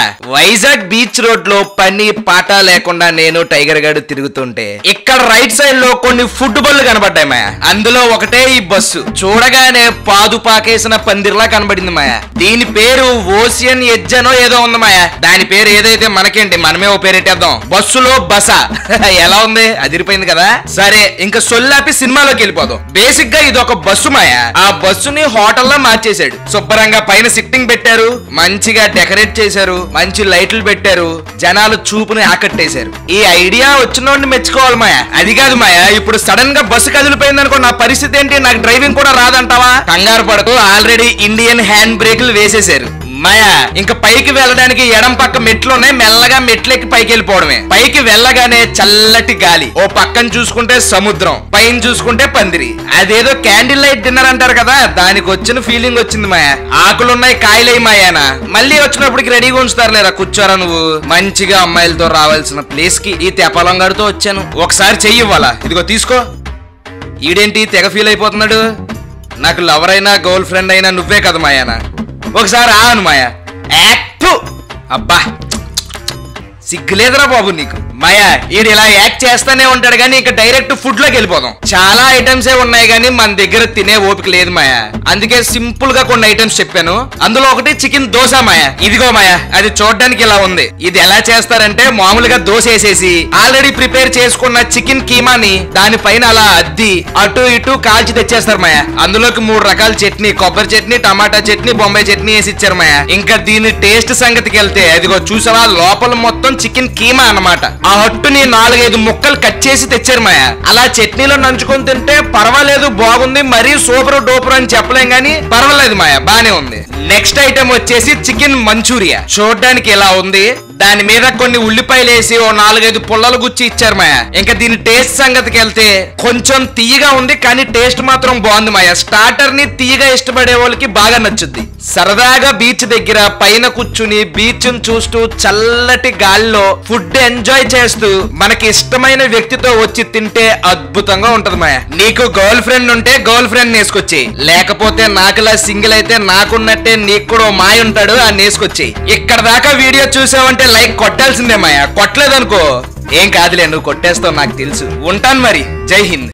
Vizag beach road లో పని పాట లేకుండా నేను టైగర్ గాడు తిరుగుతుంటే ఇక్కడ రైట్ సైడ్ లో కొన్ని ఫుడ్ బళ్ళు కనబడ్డాయి మాయా అందులో ఒకటే ఈ బస్సు చూడగానే పాదు పాకేసిన పందిర్లా కనబడింది మాయా దీని పేరు ఓసియన్ ఎడ్జ్ అనో ఏదో ఉంది మాయా దాని పేరు ఏదైతే మనకేంటి మనమే ఓ పేరెట్టేద్దాం బస్సులో బస ఎలా ఉంది అదిరిపోయింది కదా సరే ఇంకా సొల్లాపి సినిమాలోకి వెళ్ళిపోదాం బేసిక్ గా ఇది ఒక బస్సు మాయా ఆ బస్సుని హోటల్లో మార్చేశాడు శుభ్రంగా పైన సిట్టింగ్ పెట్టారు మంచిగా డెకరేట్ చేశారు మంచి లైట్లు పెట్టారు జనాలు చూపుని ఆకట్టేశారు ఈ ఐడియా వచ్చినోడిని మెచ్చుకోవాలి మాయా అది కాదు మాయా ఇప్పుడు సడన్ గా బస్సు కదిలిపోయింది అనుకో నా పరిస్థితి ఏంటి నాకు డ్రైవింగ్ కూడా రాదంటావా కంగారు పడకు ఆల్రెడీ ఇండియన్ హ్యాండ్ బ్రేకులు వేసేశారు మాయా ఇంకా పైకి వెళ్ళడానికి ఎడం పక్క మెట్లు ఉన్నాయి మెల్లగా మెట్లెక్కి పైకి వెళ్ళిపోవడమే పైకి వెళ్ళగానే చల్లటి గాలి ఓ పక్కన చూసుకుంటే సముద్రం పైన చూసుకుంటే పందిరి అదేదో క్యాండిల్ లైట్ డిన్నర్ అంటారు కదా దానికి వచ్చిన ఫీలింగ్ వచ్చింది మాయా ఆకులున్నాయి కాయలై మాయానా మళ్ళీ వచ్చినప్పటికి రెడీగా ఉంచుతారు లేరా కూర్చోరా నువ్వు మంచిగా అమ్మాయిలతో రావాల్సిన ప్లేస్ కి ఈ తెపలం గడితో వచ్చాను ఒకసారి చెయ్యి ఇవ్వాలా ఇదిగో తీసుకో ఈడేంటి తెగ ఫీల్ అయిపోతున్నాడు నాకు లవర్ అయినా గర్ల్ ఫ్రెండ్ అయినా నువ్వే కదా మాయానా ఒకసారి ఆను మాయా యాక్ట్ అబ్బా సిగ్గులేదురా బాబు నీకు మాయా ఈడు ఇలా యాక్ట్ చేస్తానే ఉంటాడు కానీ ఇక డైరెక్ట్ ఫుడ్ లోకి వెళ్ళిపోదాం చాలా ఐటమ్స్ ఏ ఉన్నాయి కానీ మన దగ్గర తినే ఓపిక లేదు మాయా అందుకే సింపుల్ గా కొన్ని ఐటమ్స్ చెప్పాను అందులో ఒకటి చికెన్ దోశ మాయా ఇదిగో మాయా అది చూడడానికి ఇలా ఉంది ఇది ఎలా చేస్తారంటే మామూలుగా దోశ వేసేసి ఆల్రెడీ ప్రిపేర్ చేసుకున్న చికెన్ కీమాని దానిపైన అలా అద్ది అటు ఇటు కాల్చి తెచ్చేస్తారు మాయా అందులోకి మూడు రకాల చట్నీ కొబ్బరి చట్నీ టమాటా చట్నీ బొంబాయి చట్నీ వేసి ఇచ్చారు మాయా ఇంకా దీని టేస్ట్ సంగతికి వెళ్తే అదిగో చూసావా లోపల మొత్తం చికెన్ కీమా అన్నమాట ఆ హట్టుని నాలుగైదు ముక్కలు కట్ చేసి తెచ్చారు మాయా అలా చట్నీలో నంచుకొని తింటే పర్వాలేదు బాగుంది మరీ సూపర్ డోపర్ అని చెప్పలేం గానీ పర్వాలేదు మాయా బానే ఉంది నెక్స్ట్ ఐటమ్ వచ్చేసి చికెన్ మంచూరియా చూడడానికి ఇలా ఉంది దాని మీద కొన్ని ఉల్లిపాయలు వేసి ఓ నాలుగైదు పుల్లలు గుచ్చి ఇచ్చారు మాయా ఇంకా దీని టేస్ట్ సంగతికి వెళ్తే కొంచెం తీయగా ఉంది కానీ టేస్ట్ మాత్రం బాగుంది మాయా స్టార్టర్ ని తీయగా ఇష్టపడే వాళ్ళకి బాగా నచ్చుద్ది సరదాగా బీచ్ దగ్గర పైన కూర్చుని బీచ్ చూస్తూ చల్లటి గాలిలో ఫుడ్ ఎంజాయ్ చేస్తూ మనకి ఇష్టమైన వ్యక్తితో వచ్చి తింటే అద్భుతంగా ఉంటది మాయా నీకు గర్ల్ ఫ్రెండ్ ఉంటే గర్ల్ ఫ్రెండ్ నేసుకొచ్చి లేకపోతే నాకులా సింగిల్ అయితే నాకున్నట్టే నీకు కూడా ఓ మాయ ఉంటాడు ఆ నేసుకొచ్చి ఇక్కడ దాకా వీడియో చూసావంటే లైక్ కొట్టాల్సిందే మాయా కొట్టలేదనుకో ఏం కాదులే నువ్వు కొట్టేస్తావు నాకు తెలుసు ఉంటాను మరి జై హింద్